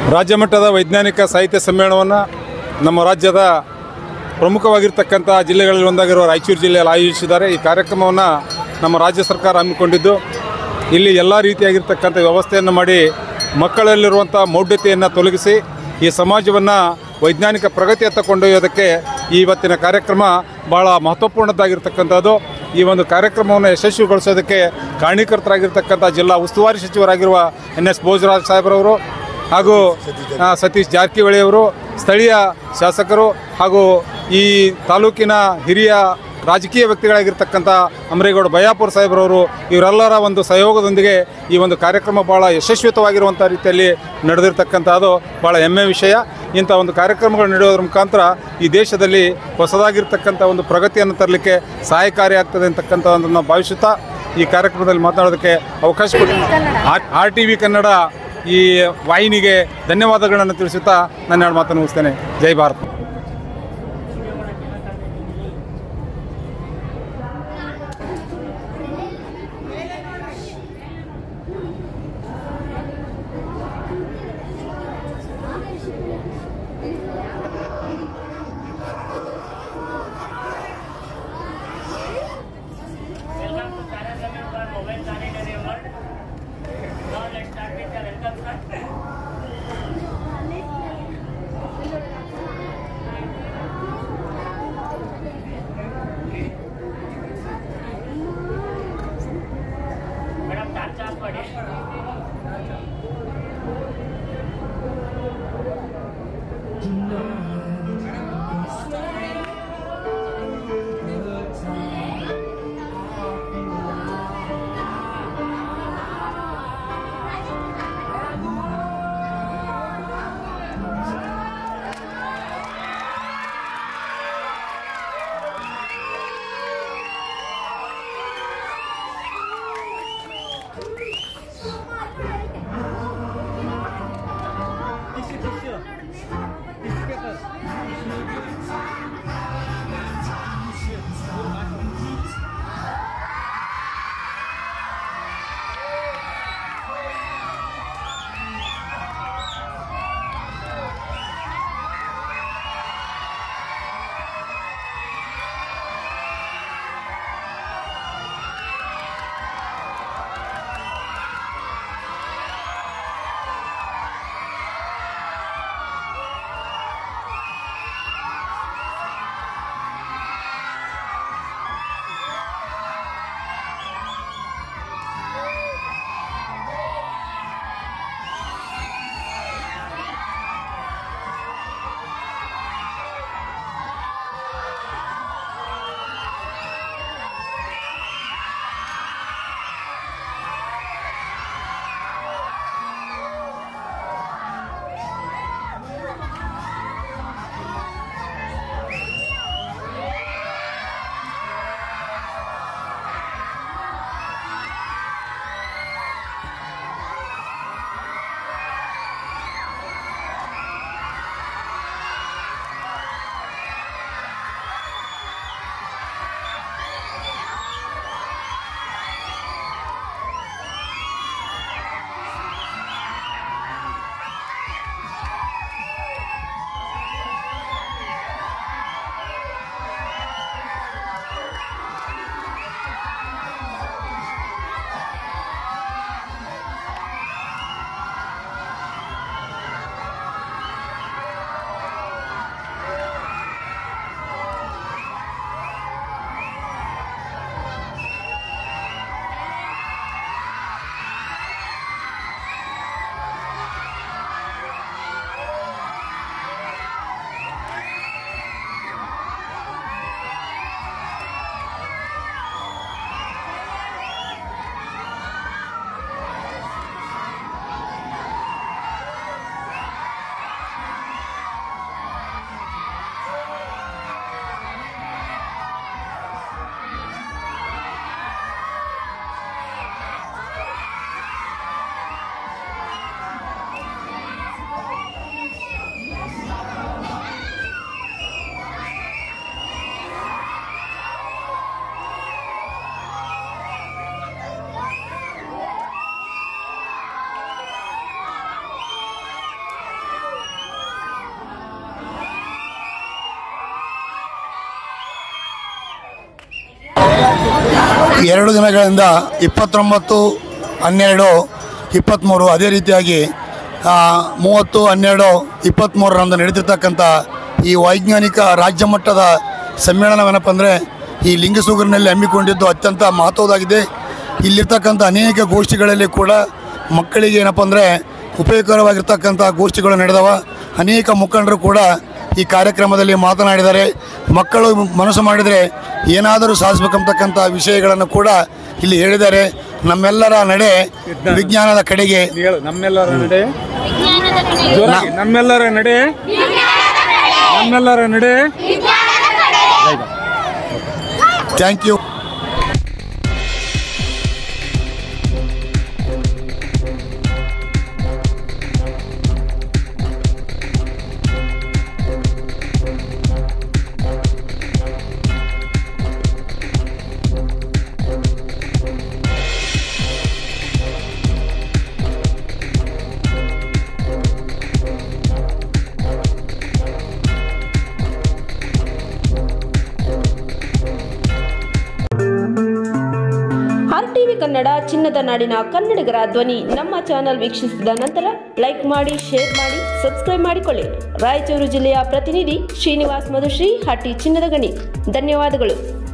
ರಾಜ್ಯ ಮಟ್ಟದ ವೈಜ್ಞಾನಿಕ ಸಾಹಿತ್ಯ ಸಮ್ಮೇಳನವನ್ನು ನಮ್ಮ ರಾಜ್ಯದ ಪ್ರಮುಖವಾಗಿರ್ತಕ್ಕಂಥ ಜಿಲ್ಲೆಗಳಲ್ಲಿ ಒಂದಾಗಿರುವ ರಾಯಚೂರು ಜಿಲ್ಲೆಯಲ್ಲಿ ಆಯೋಜಿಸಿದ್ದಾರೆ ಈ ಕಾರ್ಯಕ್ರಮವನ್ನು ನಮ್ಮ ರಾಜ್ಯ ಸರ್ಕಾರ ಹಮ್ಮಿಕೊಂಡಿದ್ದು ಇಲ್ಲಿ ಎಲ್ಲ ರೀತಿಯಾಗಿರ್ತಕ್ಕಂಥ ವ್ಯವಸ್ಥೆಯನ್ನು ಮಾಡಿ ಮಕ್ಕಳಲ್ಲಿರುವಂಥ ಮೌಢ್ಯತೆಯನ್ನು ತೊಲಗಿಸಿ ಈ ಸಮಾಜವನ್ನು ವೈಜ್ಞಾನಿಕ ಪ್ರಗತಿಯತ್ತ ಕೊಂಡೊಯ್ಯೋದಕ್ಕೆ ಈ ಇವತ್ತಿನ ಕಾರ್ಯಕ್ರಮ ಭಾಳ ಮಹತ್ವಪೂರ್ಣದ್ದಾಗಿರ್ತಕ್ಕಂಥದ್ದು ಈ ಒಂದು ಕಾರ್ಯಕ್ರಮವನ್ನು ಯಶಸ್ವಿಗೊಳಿಸೋದಕ್ಕೆ ಕಾರಣೀಕರ್ತರಾಗಿರ್ತಕ್ಕಂಥ ಜಿಲ್ಲಾ ಉಸ್ತುವಾರಿ ಸಚಿವರಾಗಿರುವ ಎನ್ ಎಸ್ ಭೋಜರಾಜ್ ಸಾಹೇಬ್ರವರು ಹಾಗೂ ಆ, ಸತೀಶ್ ಜಾರಕಿಹೊಳಿ ಅವರು ಸ್ಥಳೀಯ ಶಾಸಕರು ಹಾಗೂ ಈ ತಾಲೂಕಿನ ಹಿರಿಯ ರಾಜಕೀಯ ವ್ಯಕ್ತಿಗಳಾಗಿರ್ತಕ್ಕಂಥ ಅಮರೇಗೌಡ ಬಯ್ಯಾಪುರ ಸಾಹೇಬ್ರವರು ಇವರೆಲ್ಲರ ಒಂದು ಸಹಯೋಗದೊಂದಿಗೆ ಈ ಒಂದು ಕಾರ್ಯಕ್ರಮ ಭಾಳ ಯಶಸ್ವಿತವಾಗಿರುವಂಥ ರೀತಿಯಲ್ಲಿ ನಡೆದಿರ್ತಕ್ಕಂಥದ್ದು ಭಾಳ ಹೆಮ್ಮೆ ವಿಷಯ ಇಂಥ ಒಂದು ಕಾರ್ಯಕ್ರಮಗಳು ನಡೆಯೋದ್ರ ಮುಖಾಂತರ ಈ ದೇಶದಲ್ಲಿ ಹೊಸದಾಗಿರ್ತಕ್ಕಂಥ ಒಂದು ಪ್ರಗತಿಯನ್ನು ತರಲಿಕ್ಕೆ ಸಹಾಯಕಾರಿ ಆಗ್ತದೆ ಅಂತಕ್ಕಂಥದ್ದನ್ನು ಭಾವಿಸುತ್ತಾ ಈ ಕಾರ್ಯಕ್ರಮದಲ್ಲಿ ಮಾತನಾಡೋದಕ್ಕೆ ಅವಕಾಶ ಕೊಡಿ ಆರ್ ಟಿ ವಿ ಕನ್ನಡ ಈ ವಾಹಿನಿಗೆ ಧನ್ಯವಾದಗಳನ್ನು ತಿಳಿಸುತ್ತಾ ನನ್ನ ಎರಡು ಮಾತನ್ನು ಮುಗಿಸ್ತೇನೆ ಜೈ Bharat Welcome to Tara Summit for Mobile Sanitary Award. Now let's start with the welcome sir. Madam torch off ಮಾಡಿ ಎರಡು ದಿನಗಳಿಂದ ಇಪ್ಪತ್ತೊಂಬತ್ತು ಹನ್ನೆರಡು ಇಪ್ಪತ್ತ್ಮೂರು ಅದೇ ರೀತಿಯಾಗಿ ಆ, ಮೂವತ್ತು ಹನ್ನೆರಡು ಇಪ್ಪತ್ತ್ಮೂರರಂದು ನಡೆದಿರ್ತಕ್ಕಂಥ ಈ ವೈಜ್ಞಾನಿಕ ರಾಜ್ಯ ಮಟ್ಟದ ಸಮ್ಮೇಳನವೇನಪ್ಪ ಅಂದರೆ ಈ ಲಿಂಗಸೂಗರಿನಲ್ಲಿ ಹಮ್ಮಿಕೊಂಡಿದ್ದು ಅತ್ಯಂತ ಮಹತ್ವದಾಗಿದೆ ಇಲ್ಲಿರ್ತಕ್ಕಂಥ ಅನೇಕ ಗೋಷ್ಠಿಗಳಲ್ಲಿ ಕೂಡ ಮಕ್ಕಳಿಗೆ ಏನಪ್ಪ ಅಂದರೆ ಉಪಯೋಗಕರವಾಗಿರ್ತಕ್ಕಂಥ ಗೋಷ್ಠಿಗಳು ನಡೆದವ ಅನೇಕ ಮುಖಂಡರು ಕೂಡ ಈ ಕಾರ್ಯಕ್ರಮದಲ್ಲಿ ಮಾತನಾಡಿದ್ದಾರೆ ಮಕ್ಕಳು ಮನಸ್ಸು ಮಾಡಿದರೆ ಏನಾದರೂ ಸಾಧಿಸಬೇಕಂತಕ್ಕಂಥ ವಿಷಯಗಳನ್ನು ಕೂಡ ಇಲ್ಲಿ ಹೇಳಿದ್ದಾರೆ ನಮ್ಮೆಲ್ಲರ ನಡೆ ವಿಜ್ಞಾನದ ಕಡೆಗೆ ಹೇಳು ನಮ್ಮೆಲ್ಲರ ನಡೆ ಜೋರಾಗಿ ನಮ್ಮೆಲ್ಲರ ನಡೆ ನಮ್ಮೆಲ್ಲರ ನಡೆ thank you R TV Kannada ಚಿನ್ನದ ನಾಡಿನ ಕನ್ನಡಿಗರ ಧ್ವನಿ ನಮ್ಮ ಚಾನೆಲ್ ವೀಕ್ಷಿಸಿದ ನಂತರ ಲೈಕ್ ಮಾಡಿ ಶೇರ್ ಮಾಡಿ ಸಬ್ಸ್ಕ್ರೈಬ್ ಮಾಡಿಕೊಳ್ಳಿ ರಾಯಚೂರು ಜಿಲ್ಲೆಯ ಪ್ರತಿನಿಧಿ ಶ್ರೀನಿವಾಸ್ ಮಧುಶ್ರೀ ಹಟ್ಟಿ ಚಿನ್ನದ ಗಣಿ ಧನ್ಯವಾದಗಳು